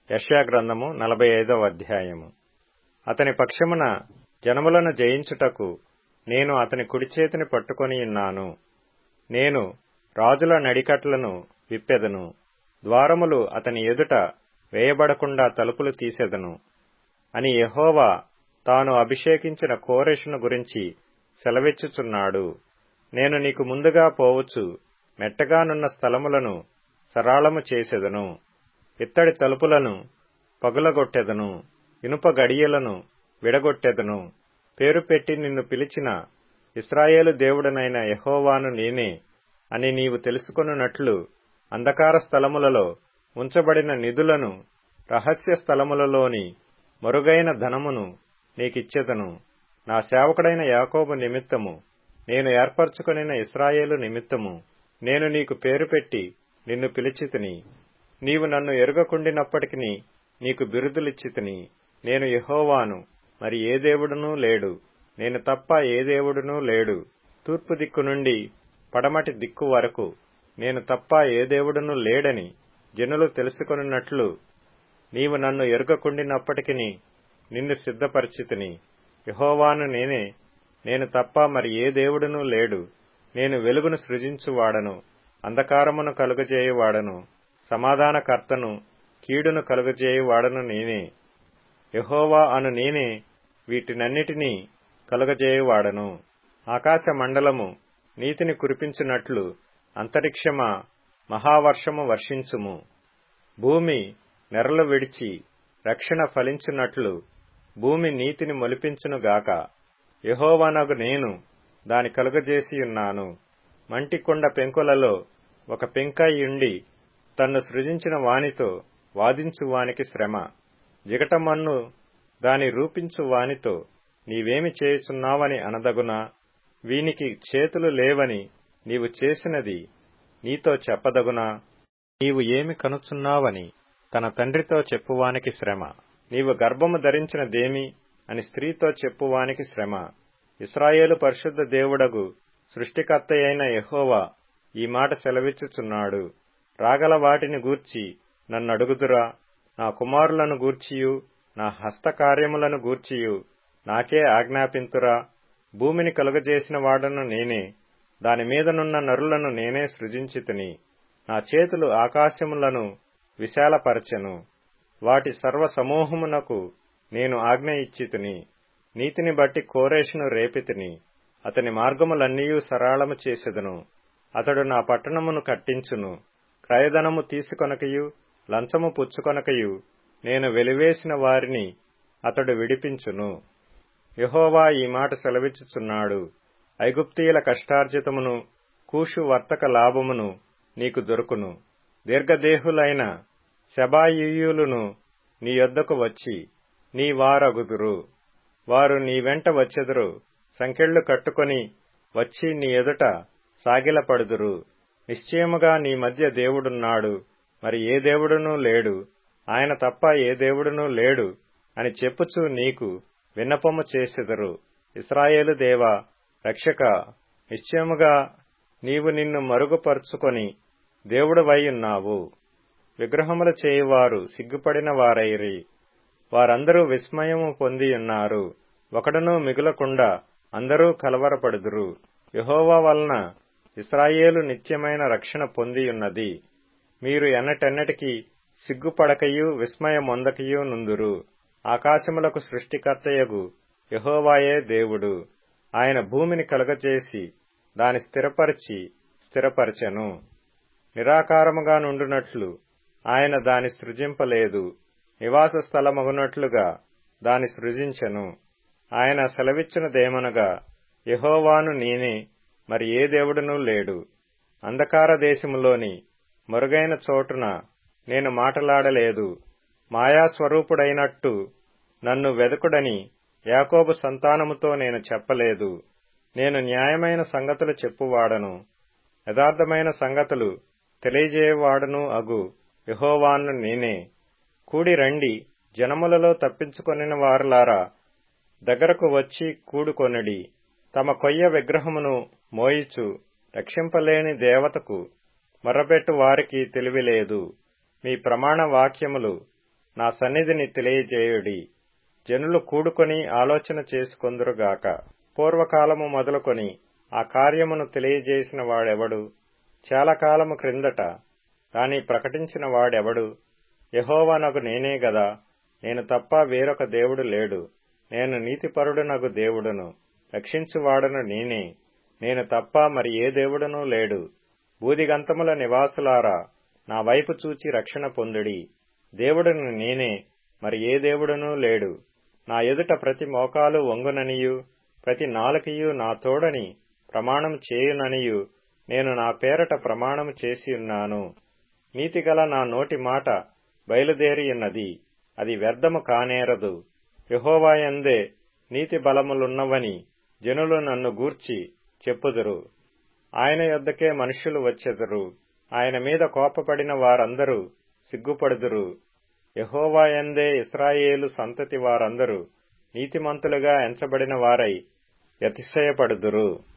యశాగ్రంథము నలభై ఐదవ అధ్యాయము అతని పక్షమున జనములను జయించుటకు నేను అతని కుడి చేతిని పట్టుకొని ఉన్నాను నేను రాజుల నడికట్లను విప్పెదను ద్వారములు అతని ఎదుట వేయబడకుండా తలుపులు తీసెదను అని యెహోవా తాను అభిషేకించిన కోరెషును గురించి సెలవిచ్చుచున్నాడు నేను నీకు ముందుగా పోవచ్చు మెట్టగానున్న స్థలములను సరాళము చేసెదను ఇత్తడి తలుపులను పగులగొట్టెదను ఇనుప గడియలను విడగొట్టెదను పేరు పెట్టి నిన్ను పిలిచిన ఇస్రాయేలు దేవుడనైన యెహోవాను నేనే అని నీవు తెలుసుకొనున్నట్లు అంధకార స్థలములలో ఉంచబడిన నిధులను రహస్య స్థలములలోని మరుగైన ధనమును నీకిచ్చెదను నా సేవకుడైన యాకోబు నిమిత్తము నేను ఏర్పరచుకొనిన ఇస్రాయేలు నిమిత్తము నేను నీకు పేరు పెట్టి నిన్ను పిలిచితిని నీవు నన్ను ఎరుగకుండినప్పటికి నీకు బిరుదులిచ్చితిని నేను యెహోవాను మరి ఏ దేవుడునూ లేడు నేను తప్ప ఏ దేవుడునూ లేడు తూర్పు దిక్కు నుండి పడమటి దిక్కు వరకు నేను తప్ప ఏ దేవుడునూ లేడని జనులు తెలుసుకొనున్నట్లు నీవు నన్ను ఎరుగకుండినప్పటికి నిన్ను సిద్ధపరిచితిని యహోవాను నేనే నేను తప్ప మరి ఏ దేవుడునూ లేడు నేను వెలుగును సృజించువాడను అంధకారమును కలుగజేయువాడను సమాధానకర్తను కీడును కలుగజేయువాడను నేనే యహోవా అను నేనే వీటినన్నిటినీ కలుగజేయువాడను ఆకాశ మండలము నీతిని కురిపించున్నట్లు అంతరిక్షమా మహావర్షము వర్షించుము భూమి నెరలు విడిచి రక్షణ ఫలించున్నట్లు భూమి నీతిని మొలిపించునుగాక యహోవానగు నేను దాని కలుగజేసియున్నాను మంటికొండ పెంకులలో ఒక పెంకాయుండి తన్ను సృజించిన వానితో వాదించు వానికి శ్రమ జిగటమన్ను దాని రూపించు వానితో నీవేమి చేయుచున్నావని అనదగునా వీనికి చేతులు లేవని నీవు చేసినది నీతో చెప్పదగునా నీవు ఏమి కనుచున్నావని తన తండ్రితో చెప్పువానికి శ్రమ నీవు గర్భము ధరించినదేమి అని స్త్రీతో చెప్పువానికి శ్రమ ఇస్రాయేలు పరిశుద్ధ దేవుడగు సృష్టికర్తయైన యహోవా ఈ మాట సెలవిచ్చుచున్నాడు రాగల వాటిని గూర్చి నన్నడుగుదురా నా కుమారులను గూర్చియు నా హస్తకార్యములను గూర్చియు నాకే ఆజ్ఞాపింతురా భూమిని కలుగజేసిన వాడను నేనే దాని మీదనున్న నరులను నేనే సృజించితిని నా చేతులు ఆకాశములను విశాలపరచెను వాటి సర్వ సమూహమునకు నేను ఆజ్ఞ ఇచ్చితిని నీతిని బట్టి కోరేషును రేపితిని అతని మార్గములన్నీయూ సరళము చేసెదను అతడు నా పట్టణమును కట్టించును క్రయధనము తీసుకొనకయు లంచము పుచ్చుకొనకయు నేను వెలివేసిన వారిని అతడు విడిపించును యహోవా ఈ మాట సెలవిచ్చుచున్నాడు ఐగుప్తీయుల కష్టార్జితమును కూషు వర్తక లాభమును నీకు దొరుకును దీర్ఘదేహులైన శబాయియులును నీ యొద్దకు వచ్చి నీ వారగుదురు వారు నీ వెంట వచ్చెదరు సంకెళ్లు కట్టుకొని వచ్చి నీ ఎదుట సాగిలపడుదురు నిశ్చయముగా నీ మధ్య దేవుడున్నాడు మరి ఏ దేవుడునూ లేడు ఆయన తప్ప ఏ దేవుడునూ లేడు అని చెప్పుచు నీకు విన్నపము చేసెదరు ఇస్రాయేలు దేవా రక్షక నిశ్చయముగా నీవు నిన్ను మరుగుపరుచుకొని దేవుడవైయున్నావు విగ్రహములు చేయువారు సిగ్గుపడిన వారైరి వారందరూ విస్మయము పొందియున్నారు ఒకడునూ మిగులకుండా అందరూ కలవరపడుదురు యహోవా వలన ఇస్రాయేలు నిత్యమైన రక్షణ పొందియున్నది మీరు ఎన్నటెన్నటికి సిగ్గుపడకయు విస్మయమొందకయు నుందురు ఆకాశములకు సృష్టికర్తయగు యహోవాయే దేవుడు ఆయన భూమిని కలుగజేసి దాని స్థిరపరిచి స్థిరపరచెను నిరాకారముగా నుండునట్లు ఆయన దాని సృజింపలేదు నివాస స్థలమగునట్లుగా దాని సృజించెను ఆయన సెలవిచ్చినదేమనగా యహోవాను నేనే మరి ఏ దేవుడునూ లేడు అంధకార దేశములోని మరుగైన చోటున నేను మాటలాడలేదు మాయాస్వరూపుడైనట్టు నన్ను వెదకుడని యాకోబు సంతానముతో నేను చెప్పలేదు నేను న్యాయమైన సంగతులు చెప్పువాడను యథార్థమైన సంగతులు తెలియజేయవాడను అగు యహోవాను నేనే కూడి రండి జనములలో తప్పించుకొనిన వారులారా దగ్గరకు వచ్చి కూడుకొనడి తమ కొయ్య విగ్రహమును మోయిచు రక్షింపలేని దేవతకు మొర్రపెట్టు వారికి తెలివిలేదు మీ ప్రమాణ వాక్యములు నా సన్నిధిని తెలియజేయుడి జనులు కూడుకొని ఆలోచన చేసుకొందురుగాక పూర్వకాలము మొదలుకొని ఆ కార్యమును తెలియజేసిన వాడెవడు చాలా కాలము క్రిందట దాని ప్రకటించిన వాడెవడు యహోవానగు నేనే గదా నేను తప్ప వేరొక దేవుడు లేడు నేను నీతిపరుడునగు దేవుడును రక్షించువాడను నేనే నేను తప్ప మరి ఏ దేవుడునూ లేడు బూదిగంతముల నివాసులారా నా వైపు చూచి రక్షణ పొందుడి దేవుడును నేనే మరి ఏ దేవుడునూ లేడు నా ఎదుట ప్రతి మోకాలు వంగుననియు ప్రతి నాలుకయు నా తోడని ప్రమాణం చేయుననియు నేను నా పేరట ప్రమాణము చేసియున్నాను నీతిగల నా నోటి మాట బయలుదేరియున్నది అది వ్యర్థము కానేరదు యహోవాయందే నీతి బలములున్నవని జనులు నన్ను గూర్చి చెప్పుదురు ఆయన యొద్దకే మనుష్యులు వచ్చెదరు ఆయన మీద కోపపడిన వారందరూ సిగ్గుపడుదురు యహోవాయందే ఇస్రాయేలు సంతతి వారందరూ నీతిమంతులుగా ఎంచబడిన వారై అతిశయపడుదురు